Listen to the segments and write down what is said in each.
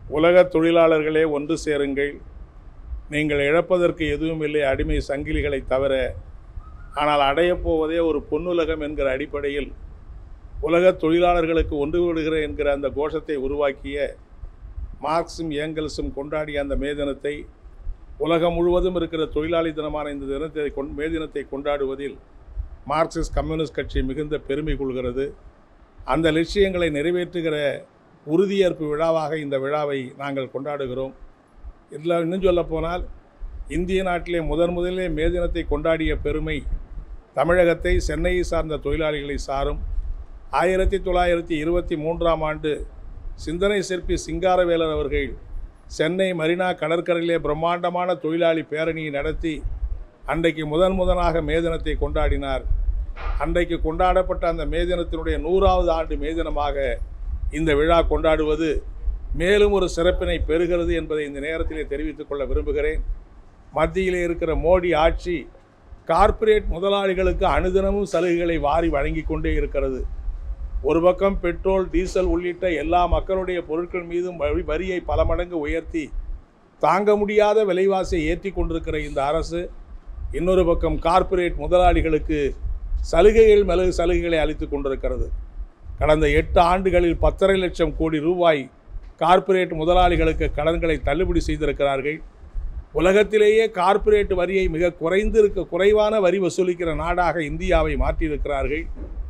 உலக தொழிலாளர்களே ஒன்று சேருங்கள் நீங்கள் இழப்பதற்கு எதுவும் இல்லை அடிமை சங்கிலிகளை தவிர ஆனால் அடையப் போவதே ஒரு பொன்னுலகம் என்கிற அடிப்படையில் உலக தொழிலாளர்களுக்கு ஒன்று விடுகிற என்கிற அந்த கோஷத்தை உருவாக்கிய மார்க்சும் ஏங்கல்ஸும் கொண்டாடிய அந்த மே தினத்தை உலகம் முழுவதும் இருக்கிற தொழிலாளி தினமான இந்த தினத்தை கொண் மே தினத்தை கொண்டாடுவதில் மார்க்சிஸ்ட் கம்யூனிஸ்ட் கட்சி மிகுந்த பெருமை கொள்கிறது அந்த லட்சியங்களை நிறைவேற்றுகிற உறுதியேற்பு விழாவாக இந்த விழாவை நாங்கள் கொண்டாடுகிறோம் இதில் இன்னும் சொல்லப் போனால் இந்திய நாட்டிலே முதன் முதலே மே தினத்தை கொண்டாடிய பெருமை தமிழகத்தை சென்னையை சார்ந்த தொழிலாளிகளை சாரும் ஆயிரத்தி தொள்ளாயிரத்தி இருபத்தி மூன்றாம் ஆண்டு சிந்தனை சிற்பி சிங்காரவேலர் அவர்கள் சென்னை மரினா கடற்கரையிலே பிரம்மாண்டமான தொழிலாளி பேரணியை நடத்தி அன்றைக்கு முதன் முதனாக மே தினத்தை கொண்டாடினார் அன்றைக்கு கொண்டாடப்பட்ட அந்த மே தினத்தினுடைய நூறாவது ஆண்டு மே தினமாக இந்த விழா கொண்டாடுவது மேலும் ஒரு சிறப்பினை பெறுகிறது என்பதை இந்த நேரத்திலே தெரிவித்துக் கொள்ள விரும்புகிறேன் மத்தியிலே இருக்கிற மோடி ஆட்சி கார்ப்பரேட் முதலாளிகளுக்கு அனுதினமும் சலுகைகளை வாரி வழங்கி கொண்டே இருக்கிறது ஒரு பக்கம் பெட்ரோல் டீசல் உள்ளிட்ட எல்லா மக்களுடைய பொருட்கள் மீதும் வரி- வரியை பல மடங்கு உயர்த்தி தாங்க முடியாத விலைவாசியை ஏற்றி கொண்டிருக்கிற இந்த அரசு இன்னொரு பக்கம் கார்ப்பரேட் முதலாளிகளுக்கு சலுகைகள் மேலு சலுகைகளை அளித்து கொண்டிருக்கிறது கடந்த எட்டு ஆண்டுகளில் பத்தரை லட்சம் கோடி ரூபாய் கார்ப்பரேட் முதலாளிகளுக்கு கடன்களை தள்ளுபடி செய்திருக்கிறார்கள் உலகத்திலேயே கார்ப்பரேட் வரியை மிக குறைந்திருக்க குறைவான வரி வசூலிக்கிற நாடாக இந்தியாவை மாற்றியிருக்கிறார்கள்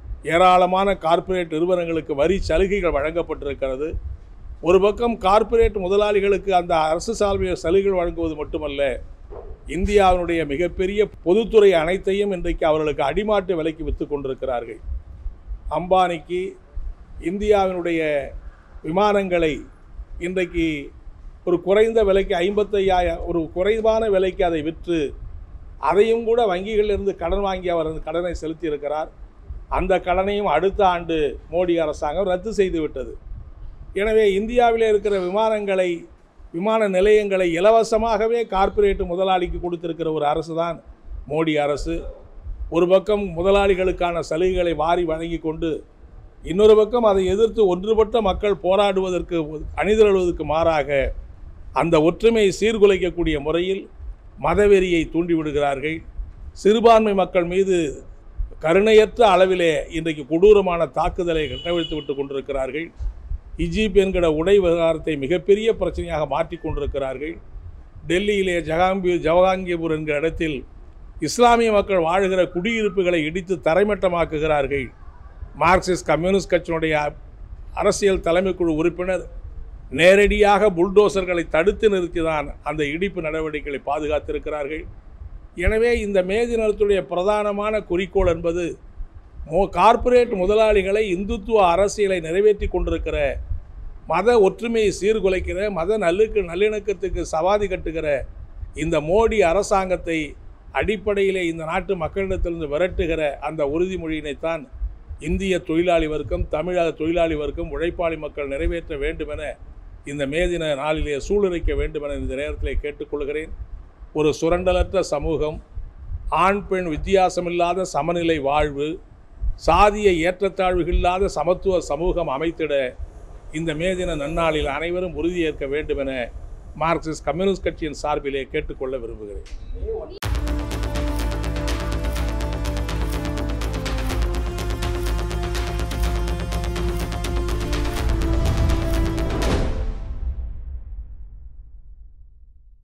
ஏராளமான கார்ப்பரேட் நிறுவனங்களுக்கு வரி சலுகைகள் வழங்கப்பட்டிருக்கிறது ஒரு பக்கம் கார்ப்பரேட் முதலாளிகளுக்கு அந்த அரசு சார்பிய சலுகைகள் வழங்குவது மட்டுமல்ல இந்தியாவினுடைய மிகப்பெரிய பொதுத்துறை அனைத்தையும் இன்றைக்கு அவர்களுக்கு அடிமாட்டு விலைக்கு விற்று கொண்டிருக்கிறார்கள் அம்பானிக்கு இந்தியாவினுடைய விமானங்களை இன்றைக்கு ஒரு குறைந்த விலைக்கு ஐம்பத்தையாயிரம் ஒரு குறைவான விலைக்கு அதை விற்று அதையும் கூட வங்கிகளிலிருந்து கடன் வாங்கி அவர் அந்த கடனை செலுத்தி இருக்கிறார் அந்த கடனையும் அடுத்த ஆண்டு மோடி அரசாங்கம் ரத்து செய்து விட்டது எனவே இந்தியாவில் இருக்கிற விமானங்களை விமான நிலையங்களை இலவசமாகவே கார்ப்பரேட் முதலாளிக்கு கொடுத்திருக்கிற ஒரு அரசு தான் மோடி அரசு ஒரு பக்கம் முதலாளிகளுக்கான சலுகைகளை வாரி வழங்கி கொண்டு இன்னொரு பக்கம் அதை எதிர்த்து ஒன்றுபட்ட மக்கள் போராடுவதற்கு அணிதிரளுவதற்கு மாறாக அந்த ஒற்றுமையை சீர்குலைக்கக்கூடிய முறையில் மதவெறியை தூண்டிவிடுகிறார்கள் சிறுபான்மை மக்கள் மீது கருணையற்ற அளவிலே இன்றைக்கு கொடூரமான தாக்குதலை கட்டவிழ்த்து விட்டு கொண்டிருக்கிறார்கள் இஜிப் என்கிற உடை விவகாரத்தை மிகப்பெரிய பிரச்சனையாக மாற்றிக் கொண்டிருக்கிறார்கள் டெல்லியிலே ஜஹாங்கீர் ஜவஹாங்கீர்பூர் என்கிற இடத்தில் இஸ்லாமிய மக்கள் வாழுகிற குடியிருப்புகளை இடித்து தரைமட்டமாக்குகிறார்கள் மார்க்சிஸ்ட் கம்யூனிஸ்ட் கட்சியினுடைய அரசியல் தலைமைக்குழு உறுப்பினர் நேரடியாக புல்டோசர்களை தடுத்து நிறுத்திதான் அந்த இடிப்பு நடவடிக்கைகளை பாதுகாத்திருக்கிறார்கள் எனவே இந்த மே தினத்துடைய பிரதானமான குறிக்கோள் என்பது மோ கார்ப்பரேட் முதலாளிகளை இந்துத்துவ அரசியலை நிறைவேற்றி கொண்டிருக்கிற மத ஒற்றுமையை சீர்குலைக்கிற மத நல்லுக்கு நல்லிணக்கத்துக்கு சவாதி கட்டுகிற இந்த மோடி அரசாங்கத்தை அடிப்படையிலே இந்த நாட்டு மக்களிடத்திலிருந்து விரட்டுகிற அந்த உறுதிமொழியினைத்தான் இந்திய தொழிலாளி வர்க்கம் தமிழக தொழிலாளி வர்க்கம் உழைப்பாளி மக்கள் நிறைவேற்ற வேண்டுமென இந்த மே தின நாளிலே சூளுரைக்க வேண்டுமென இந்த நேரத்திலே கேட்டுக்கொள்கிறேன் ஒரு சுரண்டலற்ற சமூகம் ஆண் பெண் வித்தியாசமில்லாத சமநிலை வாழ்வு சாதிய ஏற்றத்தாழ்வுகள் இல்லாத சமத்துவ சமூகம் அமைத்திட இந்த மே தின நன்னாளில் அனைவரும் உறுதியேற்க வேண்டுமென மார்க்சிஸ்ட் கம்யூனிஸ்ட் கட்சியின் சார்பிலே கேட்டுக்கொள்ள விரும்புகிறேன்